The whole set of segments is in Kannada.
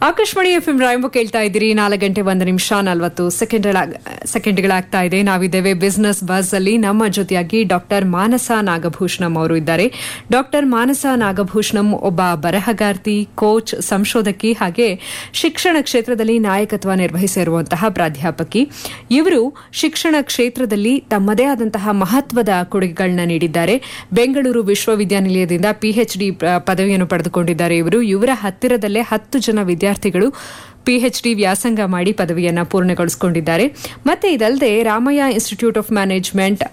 ಆಕಾಶವಾಣಿ ಎಫ್ ಎಂ ರಾಯಂಬ ಕೇಳ್ತಾ ಇದ್ದೀರಿ ನಾಲ್ಕು ಗಂಟೆ ಒಂದು ನಿಮಿಷ ನಲವತ್ತು ಸೆಕೆಂಡ್ಗಳಾಗ್ತಾ ಇದೆ ನಾವಿದ್ದೇವೆ ಬಿಸ್ನೆಸ್ ಬಸ್ ಅಲ್ಲಿ ನಮ್ಮ ಜೊತೆಯಾಗಿ ಡಾಕ್ಟರ್ ಮಾನಸ ನಾಗಭೂಷಣಂ ಅವರು ಇದ್ದಾರೆ ಡಾಕ್ಟರ್ ಮಾನಸ ನಾಗಭೂಷಣಂ ಒಬ್ಬ ಬರಹಗಾರ್ತಿ ಕೋಚ್ ಸಂಶೋಧಕಿ ಹಾಗೆ ಶಿಕ್ಷಣ ಕ್ಷೇತ್ರದಲ್ಲಿ ನಾಯಕತ್ವ ನಿರ್ವಹಿಸಿರುವಂತಹ ಪ್ರಾಧ್ಯಾಪಕಿ ಇವರು ಶಿಕ್ಷಣ ಕ್ಷೇತ್ರದಲ್ಲಿ ತಮ್ಮದೇ ಆದಂತಹ ಮಹತ್ವದ ಕೊಡುಗೆಗಳನ್ನ ನೀಡಿದ್ದಾರೆ ಬೆಂಗಳೂರು ವಿಶ್ವವಿದ್ಯಾನಿಲಯದಿಂದ ಪಿಎಚ್ಡಿ ಪದವಿಯನ್ನು ಪಡೆದುಕೊಂಡಿದ್ದಾರೆ ಇವರು ಇವರ ಹತ್ತಿರದಲ್ಲೇ ಹತ್ತು ಜನ ವಿದ್ಯಾರ್ಥಿಗಳು ಪಿಎಚ್ಡಿ ವ್ಯಾಸಂಗ ಮಾಡಿ ಪದವಿಯನ್ನು ಪೂರ್ಣಗೊಳಿಸಿಕೊಂಡಿದ್ದಾರೆ ಮತ್ತೆ ಇದಲ್ಲದೆ Ramaiah institute of management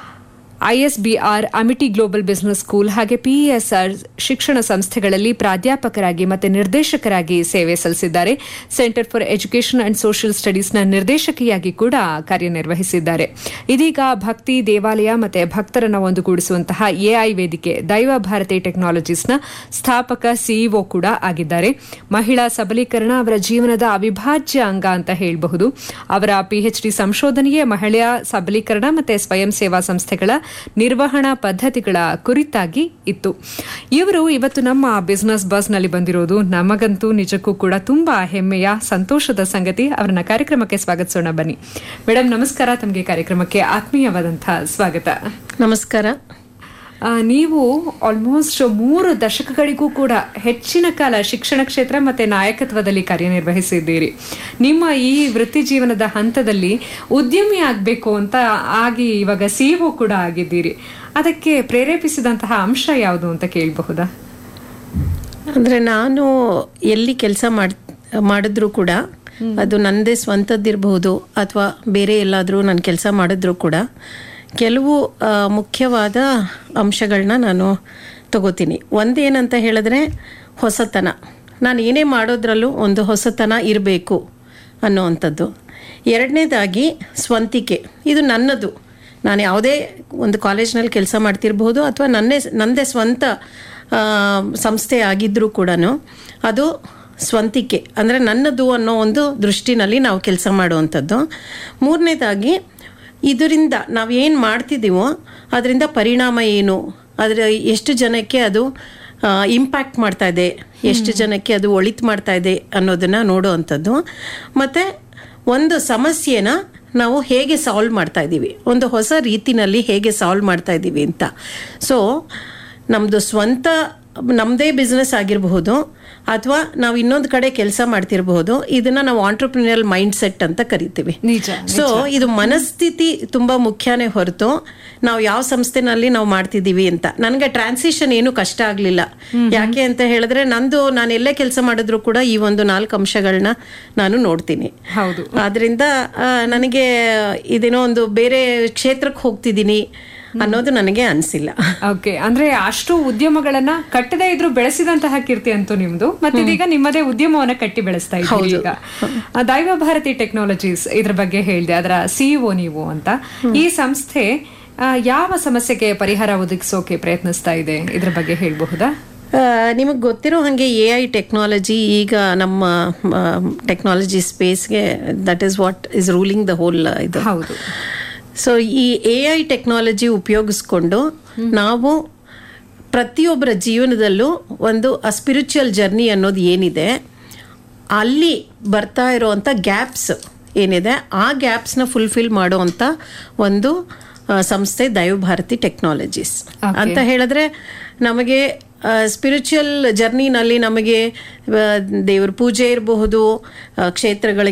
ISBR Amity global business school ಹಾಗೆ ಪಿಇಎಸ್ಆರ್ ಶಿಕ್ಷಣ ಸಂಸ್ಥೆಗಳಲ್ಲಿ ಪ್ರಾಧ್ಯಾಪಕರಾಗಿ ಮತ್ತು ನಿರ್ದೇಶಕರಾಗಿ ಸೇವೆ ಸಲ್ಲಿಸಿದ್ದಾರೆ centre for education and social ಸ್ಟಡೀಸ್ನ ನಿರ್ದೇಶಕಿಯಾಗಿ ಕೂಡ ಕಾರ್ಯನಿರ್ವಹಿಸಿದ್ದಾರೆ ಇದೀಗ ಭಕ್ತಿ ದೇವಾಲಯ ಮತ್ತು ಭಕ್ತರನ್ನು ಒಂದುಗೂಡಿಸುವಂತಹ ಎಐ ವೇದಿಕೆ ದೈವ ಭಾರತಿ ಟೆಕ್ನಾಲಜೀಸ್ನ ಸ್ಥಾಪಕ ಸಿಇಒ ಕೂಡ ಆಗಿದ್ದಾರೆ ಮಹಿಳಾ ಸಬಲೀಕರಣ ಅವರ ಜೀವನದ ಅವಿಭಾಜ್ಯ ಅಂಗ ಅಂತ ಹೇಳಬಹುದು ಅವರ ಪಿಎಚ್ಡಿ ಸಂಶೋಧನೆಯೇ ಮಹಿಳಾ ಸಬಲೀಕರಣ ಮತ್ತು ಸ್ವಯಂ ಸೇವಾ ಸಂಸ್ಥೆಗಳ ನಿರ್ವಹಣಾ ಪದ್ಧತಿಗಳ ಕುರಿತಾಗಿ ಇತ್ತು ಇವರು ಇವತ್ತು ನಮ್ಮ ಬಿಸಿನೆಸ್ ಬಸ್ನಲ್ಲಿ ಬಂದಿರೋದು ನಮಗಂತೂ ನಿಜಕ್ಕೂ ಕೂಡ ತುಂಬಾ ಹೆಮ್ಮೆಯ ಸಂತೋಷದ ಸಂಗತಿ ಅವರನ್ನ ಕಾರ್ಯಕ್ರಮಕ್ಕೆ ಸ್ವಾಗತಿಸೋಣ ಬನ್ನಿ ಮೇಡಮ್ ನಮಸ್ಕಾರ ತಮಗೆ ಕಾರ್ಯಕ್ರಮಕ್ಕೆ ಆತ್ಮೀಯವಾದಂತಹ ಸ್ವಾಗತ ನಮಸ್ಕಾರ ಆ, ನೀವು ಆಲ್ಮೋಸ್ಟ್ ಮೂರು ದಶಕಗಳಿಗೂ ಕೂಡ ಹೆಚ್ಚಿನ ಕಾಲ ಶಿಕ್ಷಣ ಕ್ಷೇತ್ರ ಮತ್ತೆ ನಾಯಕತ್ವದಲ್ಲಿ ಕಾರ್ಯನಿರ್ವಹಿಸಿದ್ದೀರಿ ನಿಮ್ಮ ಈ ವೃತ್ತಿ ಜೀವನದ ಹಂತದಲ್ಲಿ ಉದ್ಯಮಿ ಆಗಬೇಕು ಅಂತ ಆಗಿ ಇವಾಗ ಸಿಇಒ ಕೂಡ ಆಗಿದ್ದೀರಿ ಅದಕ್ಕೆ ಪ್ರೇರೇಪಿಸಿದಂತಹ ಅಂಶ ಯಾವುದು ಅಂತ ಕೇಳಬಹುದಾ ಅಂದರೆ ನಾನು ಎಲ್ಲಿ ಕೆಲಸ ಮಾಡ್ ಮಾಡಿದ್ರು ಕೂಡ ಅದು ನನ್ನದೇ ಸ್ವಂತದ್ದಿರಬಹುದು ಅಥವಾ ಬೇರೆ ಎಲ್ಲಾದರೂ ನಾನು ಕೆಲಸ ಮಾಡಿದ್ರು ಕೂಡ ಕೆಲವು ಆ, ಮುಖ್ಯವಾದ ಅಂಶಗಳನ್ನ ನಾನು ತಗೋತೀನಿ ಒಂದೇನಂತ ಹೇಳಿದ್ರೆ ಹೊಸತನ ನಾನು ಏನೇ ಮಾಡೋದ್ರಲ್ಲೂ ಒಂದು ಹೊಸತನ ಇರಬೇಕು ಅನ್ನೋವಂಥದ್ದು ಎರಡನೇದಾಗಿ ಸ್ವಂತಿಕೆ ಇದು ನನ್ನದು ನಾನು ಯಾವುದೇ ಒಂದು ಕಾಲೇಜ್ನಲ್ಲಿ ಕೆಲಸ ಮಾಡ್ತಿರ್ಬೋದು ಅಥವಾ ನನ್ನೇ ನನ್ನದೇ ಸ್ವಂತ ಆ, ಸಂಸ್ಥೆ ಆಗಿದ್ದರೂ ಕೂಡ ಅದು ಸ್ವಂತಿಕೆ ಅಂದರೆ ನನ್ನದು ಅನ್ನೋ ಒಂದು ದೃಷ್ಟಿನಲ್ಲಿ ನಾವು ಕೆಲಸ ಮಾಡುವಂಥದ್ದು ಮೂರನೇದಾಗಿ ಇದರಿಂದ ನಾವು ಏನು ಮಾಡ್ತಿದ್ದೀವೋ ಅದರಿಂದ ಪರಿಣಾಮ ಏನು ಅದರ ಎಷ್ಟು ಜನಕ್ಕೆ ಅದು ಇಂಪ್ಯಾಕ್ಟ್ ಮಾಡ್ತಾ ಇದೆ ಎಷ್ಟು ಜನಕ್ಕೆ ಅದು ಒಳಿತು ಮಾಡ್ತಾ ಇದೆ ಅನ್ನೋದನ್ನು ನೋಡುವಂಥದ್ದು ಮತ್ತು ಒಂದು ಸಮಸ್ಯೆನ ನಾವು ಹೇಗೆ ಸಾಲ್ವ್ ಮಾಡ್ತಾ ಇದ್ದೀವಿ ಒಂದು ಹೊಸ ರೀತಿನಲ್ಲಿ ಹೇಗೆ ಸಾಲ್ವ್ ಮಾಡ್ತಾ ಇದ್ದೀವಿ ಅಂತ ಸೊ ನಮ್ಮದು ಸ್ವಂತ ನಮ್ಮದೇ ಬಿಸ್ನೆಸ್ ಆಗಿರಬಹುದು ಅಥವಾ ನಾವು ಇನ್ನೊಂದು ಕಡೆ ಕೆಲಸ ಮಾಡ್ತಿರಬಹುದು ಇದನ್ನ ನಾವು ಆಂಟ್ರಪ್ರಿನಿಯಲ್ ಮೈಂಡ್ ಸೆಟ್ ಅಂತ ಕರಿತೀವಿ ನಿಜ ಸೊ ಇದು ಮನಸ್ಥಿತಿ ತುಂಬಾ ಮುಖ್ಯನೇ ಹೊರತು ನಾವು ಯಾವ ಸಂಸ್ಥೆನಲ್ಲಿ ನಾವು ಮಾಡ್ತಿದ್ದೀವಿ ಅಂತ ನನಗೆ ಟ್ರಾನ್ಸಿಷನ್ ಏನು ಕಷ್ಟ ಆಗಲಿಲ್ಲ ಯಾಕೆ ಅಂತ ಹೇಳಿದ್ರೆ ನಂದು ನಾನು ಎಲ್ಲೇ ಕೆಲಸ ಮಾಡಿದ್ರು ಕೂಡ ಈ ಒಂದು ನಾಲ್ಕು ಅಂಶಗಳನ್ನ ನಾನು ನೋಡ್ತೀನಿ ಹೌದು ಆದ್ರಿಂದ ಆ, ನನಗೆ ಇದೇನೋ ಒಂದು ಬೇರೆ ಕ್ಷೇತ್ರಕ್ಕೆ ಹೋಗ್ತಿದ್ದೀನಿ ಅನ್ನೋದು ನನಗೆ ಅನಿಸಿಲ್ಲ ಓಕೆ ಅಂದ್ರೆ ಅಷ್ಟು ಉದ್ಯಮಗಳನ್ನ ಕಟ್ಟದೇ ಇದ್ರು ಬೆಳೆಸಿದಂತಹ ಕೀರ್ತಿ ಅಂತೂ ನಿಮ್ದು ಮತ್ತೆ ಇದೀಗ ನಿಮ್ಮದೇ ಉದ್ಯಮವನ್ನ ಕಟ್ಟಿ ಬೆಳೆಸ್ತಾ ಇದ್ದೀರಿ ಈಗ ಆ, ದೈವ ಭಾರತಿ ಟೆಕ್ನಾಲಜೀಸ್ ಇದ್ರ ಬಗ್ಗೆ ಹೇಳಿದೆ ಅದರ ಸಿಇಒ ನೀವು ಅಂತ ಈ ಸಂಸ್ಥೆ ಆ, ಯಾವ ಸಮಸ್ಯೆಗೆ ಪರಿಹಾರ ಒದಗಿಸೋಕೆ ಪ್ರಯತ್ನಿಸ್ತಾ ಇದೆ ಇದ್ರ ಬಗ್ಗೆ ಹೇಳಬಹುದಾ ನಿಮಗೆ ಗೊತ್ತಿರೋ ಹಾಗೆ ಎ ಐ ಟೆಕ್ನಾಲಜಿ ಈಗ ನಮ್ಮ ಟೆಕ್ನಾಲಜಿ ಸ್ಪೇಸ್ಗೆ that is what is ruling the whole ಇದು ಹೌದು ಸೊ ಈ ಎ ಐ ಟೆಕ್ನಾಲಜಿ ಉಪಯೋಗಿಸ್ಕೊಂಡು ನಾವು ಪ್ರತಿಯೊಬ್ಬರ ಜೀವನದಲ್ಲೂ ಒಂದು ಸ್ಪಿರಿಚುವಲ್ ಜರ್ನಿ ಅನ್ನೋದು ಏನಿದೆ ಅಲ್ಲಿ ಬರ್ತಾ ಇರೋವಂಥ ಗ್ಯಾಪ್ಸ್ ಏನಿದೆ ಆ ಗ್ಯಾಪ್ಸ್ನ ಫುಲ್ಫಿಲ್ ಮಾಡುವಂಥ ಒಂದು ಆ, ಸಂಸ್ಥೆ ದೈವಭಾರತಿ ಟೆಕ್ನಾಲಜೀಸ್ ಅಂತ ಹೇಳಿದ್ರೆ ನಮಗೆ ಸ್ಪಿರಿಚುವಲ್ ಜರ್ನಿನಲ್ಲಿ ನಮಗೆ ಆ, ದೇವ್ರ ಪೂಜೆ ಇರಬಹುದು ಕ್ಷೇತ್ರಗಳಿಗೆ